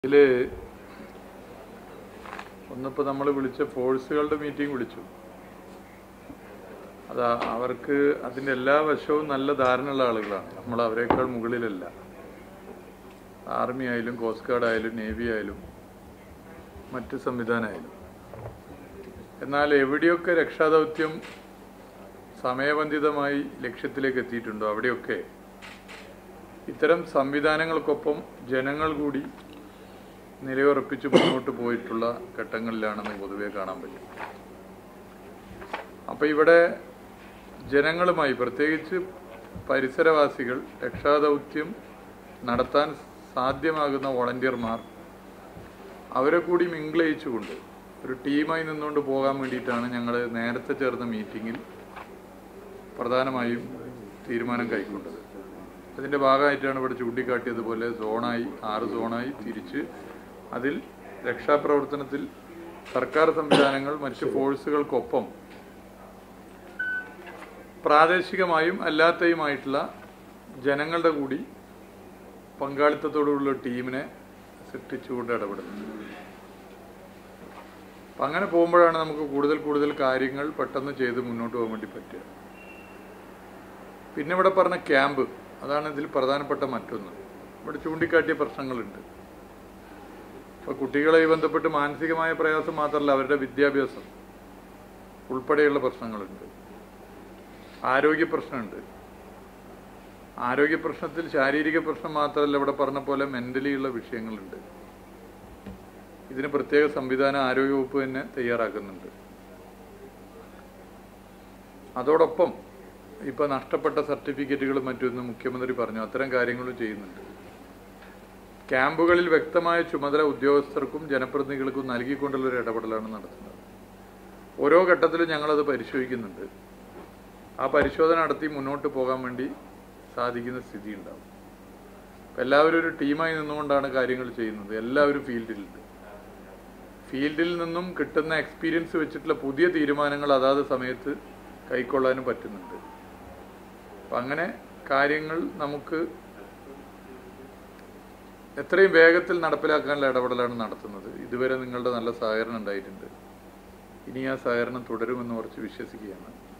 ഇതില് ഒന്നിപ്പോൾ നമ്മൾ വിളിച്ച ഫോഴ്സുകളുടെ മീറ്റിംഗ് വിളിച്ചു അത് അവർക്ക് അതിൻ്റെ എല്ലാ വശവും നല്ല ധാരണയുള്ള ആളുകളാണ് നമ്മൾ അവരെക്കാൾ മുകളിലല്ല ആർമി ആയാലും കോസ്റ്റ് ഗാർഡ് ആയാലും നേവി ആയാലും മറ്റ് സംവിധാനമായാലും എന്നാൽ എവിടെയൊക്കെ രക്ഷാദൗത്യം സമയബന്ധിതമായി ലക്ഷ്യത്തിലേക്ക് എത്തിയിട്ടുണ്ടോ അവിടെയൊക്കെ ഇത്തരം സംവിധാനങ്ങൾക്കൊപ്പം ജനങ്ങൾ കൂടി നിലയുറപ്പിച്ച് മുന്നോട്ട് പോയിട്ടുള്ള ഘട്ടങ്ങളിലാണെന്ന് പൊതുവെ കാണാൻ പറ്റും അപ്പോൾ ഇവിടെ ജനങ്ങളുമായി പ്രത്യേകിച്ച് പരിസരവാസികൾ രക്ഷാദൗത്യം നടത്താൻ സാധ്യമാകുന്ന വോളണ്ടിയർമാർ അവരെ കൂടി മിങ്കിളയിച്ചുകൊണ്ട് ഒരു ടീമായി നിന്നുകൊണ്ട് പോകാൻ വേണ്ടിയിട്ടാണ് ഞങ്ങൾ നേരത്തെ ചേർന്ന മീറ്റിങ്ങിൽ പ്രധാനമായും തീരുമാനം കൈക്കൊണ്ടത് അതിൻ്റെ ഭാഗമായിട്ടാണ് ഇവിടെ ചൂണ്ടിക്കാട്ടിയതുപോലെ സോണായി ആറ് സോണായി തിരിച്ച് അതിൽ രക്ഷാപ്രവർത്തനത്തിൽ സർക്കാർ സംവിധാനങ്ങൾ മറ്റ് ഫോഴ്സുകൾക്കൊപ്പം പ്രാദേശികമായും അല്ലാത്തയുമായിട്ടുള്ള ജനങ്ങളുടെ കൂടി പങ്കാളിത്തത്തോടുള്ള ടീമിനെ സൃഷ്ടിച്ചുകൊണ്ട് ഇടപെടുന്നത് അപ്പം അങ്ങനെ പോകുമ്പോഴാണ് നമുക്ക് കൂടുതൽ കൂടുതൽ കാര്യങ്ങൾ പെട്ടെന്ന് ചെയ്ത് മുന്നോട്ട് പോകാൻ വേണ്ടി പറ്റുക പിന്നെ ഇവിടെ പറഞ്ഞ ക്യാമ്പ് അതാണ് ഇതിൽ പ്രധാനപ്പെട്ട മറ്റൊന്ന് ഇവിടെ ചൂണ്ടിക്കാട്ടിയ പ്രശ്നങ്ങളുണ്ട് അപ്പോൾ കുട്ടികളെ ബന്ധപ്പെട്ട് മാനസികമായ പ്രയാസം മാത്രമല്ല അവരുടെ വിദ്യാഭ്യാസം ഉൾപ്പെടെയുള്ള പ്രശ്നങ്ങളുണ്ട് ആരോഗ്യ പ്രശ്നമുണ്ട് ആരോഗ്യ പ്രശ്നത്തിൽ ശാരീരിക പ്രശ്നം മാത്രമല്ല ഇവിടെ പറഞ്ഞ പോലെ മെന്റലി ഉള്ള വിഷയങ്ങളുണ്ട് ഇതിന് പ്രത്യേക സംവിധാനം ആരോഗ്യവകുപ്പ് തന്നെ തയ്യാറാക്കുന്നുണ്ട് അതോടൊപ്പം ഇപ്പൊ നഷ്ടപ്പെട്ട സർട്ടിഫിക്കറ്റുകളും മറ്റൊന്നും മുഖ്യമന്ത്രി പറഞ്ഞു അത്തരം കാര്യങ്ങളും ചെയ്യുന്നുണ്ട് ക്യാമ്പുകളിൽ വ്യക്തമായ ചുമതല ഉദ്യോഗസ്ഥർക്കും ജനപ്രതിനിധികൾക്കും നൽകിക്കൊണ്ടുള്ള ഒരു ഇടപെടലാണ് നടത്തുന്നത് ഓരോ ഘട്ടത്തിലും ഞങ്ങളത് പരിശോധിക്കുന്നുണ്ട് ആ പരിശോധന നടത്തി മുന്നോട്ട് പോകാൻ വേണ്ടി സാധിക്കുന്ന സ്ഥിതി ഉണ്ടാവും എല്ലാവരും ഒരു ടീമായി നിന്നുകൊണ്ടാണ് കാര്യങ്ങൾ ചെയ്യുന്നത് എല്ലാവരും ഫീൽഡിലുണ്ട് ഫീൽഡിൽ നിന്നും കിട്ടുന്ന എക്സ്പീരിയൻസ് വെച്ചിട്ടുള്ള പുതിയ തീരുമാനങ്ങൾ അതാത് സമയത്ത് കൈക്കൊള്ളാനും പറ്റുന്നുണ്ട് അപ്പം അങ്ങനെ കാര്യങ്ങൾ നമുക്ക് എത്രയും വേഗത്തിൽ നടപ്പിലാക്കാനുള്ള ഇടപെടലാണ് നടത്തുന്നത് ഇതുവരെ നിങ്ങളുടെ നല്ല സഹകരണം ഉണ്ടായിട്ടുണ്ട് ഇനി ആ സഹകരണം തുടരുമെന്ന് കുറച്ച് വിശ്വസിക്കുകയാണ്